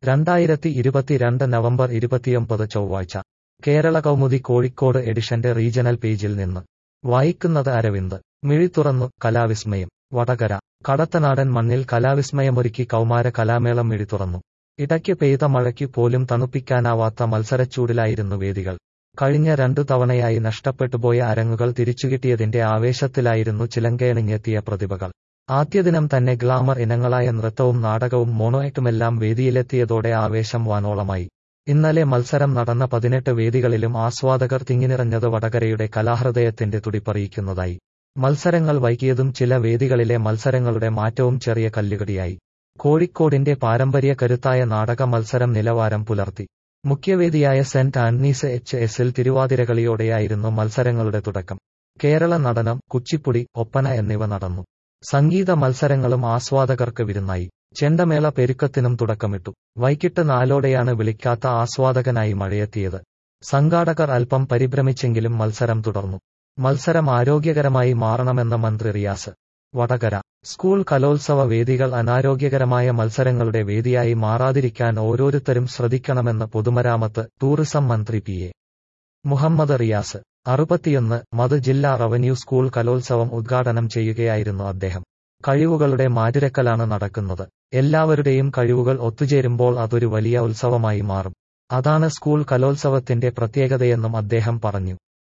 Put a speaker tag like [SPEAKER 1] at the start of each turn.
[SPEAKER 1] രണ്ടായിരത്തി ഇരുപത്തിരണ്ട് നവംബർ ഇരുപത്തിയൊമ്പത് ചൊവ്വാഴ്ച കേരള കൗമുദി കോഴിക്കോട് എഡിഷന്റെ റീജണൽ പേജിൽ നിന്ന് വായിക്കുന്നത് അരവിന്ദ് മിഴി തുറന്നു കലാവിസ്മയം വടകര കടത്തനാടൻ മണ്ണിൽ കലാവിസ്മയമൊരുക്കി കൗമാര കലാമേളം മിഴി തുറന്നു ഇടയ്ക്ക് പെയ്ത മഴയ്ക്ക് പോലും തണുപ്പിക്കാനാവാത്ത മത്സരച്ചൂടിലായിരുന്നു വേദികൾ കഴിഞ്ഞ രണ്ടു തവണയായി നഷ്ടപ്പെട്ടുപോയ അരങ്ങുകൾ തിരിച്ചുകിട്ടിയതിന്റെ ആവേശത്തിലായിരുന്നു ചിലങ്കയണിഞ്ഞെത്തിയ പ്രതിഭകൾ ആദ്യദിനം തന്നെ ഗ്ലാമർ ഇനങ്ങളായ നൃത്തവും നാടകവും മോണോയാക്ടുമെല്ലാം വേദിയിലെത്തിയതോടെ ആവേശം വാനോളമായി ഇന്നലെ മത്സരം നടന്ന പതിനെട്ട് വേദികളിലും ആസ്വാദകർ തിങ്ങിനിറഞ്ഞത് വടകരയുടെ കലാഹൃദയത്തിന്റെ തുടിപ്പറിയിക്കുന്നതായി മത്സരങ്ങൾ വൈകിയതും ചില വേദികളിലെ മത്സരങ്ങളുടെ മാറ്റവും ചെറിയ കല്ലുകടിയായി കോഴിക്കോടിന്റെ പാരമ്പര്യ കരുത്തായ നാടക മത്സരം നിലവാരം പുലർത്തി മുഖ്യവേദിയായ സെന്റ് ആന്റണീസ് എച്ച് എസിൽ തിരുവാതിരകളിയോടെയായിരുന്നു മത്സരങ്ങളുടെ തുടക്കം കേരള നടനം കുച്ചിപ്പുടി ഒപ്പന എന്നിവ നടന്നു സംഗീത മത്സരങ്ങളും ആസ്വാദകർക്ക് വിരുന്നായി ചെണ്ടമേള പെരുക്കത്തിനും തുടക്കമിട്ടു വൈകിട്ട് നാലോടെയാണ് വിളിക്കാത്ത ആസ്വാദകനായി മഴയെത്തിയത് സംഘാടകർ അല്പം പരിഭ്രമിച്ചെങ്കിലും മത്സരം തുടർന്നു മത്സരം ആരോഗ്യകരമായി മാറണമെന്ന മന്ത്രി റിയാസ് വടകര സ്കൂൾ കലോത്സവ വേദികൾ അനാരോഗ്യകരമായ മത്സരങ്ങളുടെ വേദിയായി മാറാതിരിക്കാൻ ഓരോരുത്തരും ശ്രദ്ധിക്കണമെന്ന് പൊതുമരാമത്ത് ടൂറിസം മന്ത്രി പി എ മുഹമ്മദ് റിയാസ് അറുപത്തിയൊന്ന് മത് ജില്ലാ റവന്യൂ സ്കൂൾ കലോത്സവം ഉദ്ഘാടനം ചെയ്യുകയായിരുന്നു അദ്ദേഹം കഴിവുകളുടെ മാറ്റുരക്കലാണ് നടക്കുന്നത് എല്ലാവരുടെയും കഴിവുകൾ ഒത്തുചേരുമ്പോൾ അതൊരു വലിയ ഉത്സവമായി മാറും അതാണ് സ്കൂൾ കലോത്സവത്തിന്റെ പ്രത്യേകതയെന്നും അദ്ദേഹം പറഞ്ഞു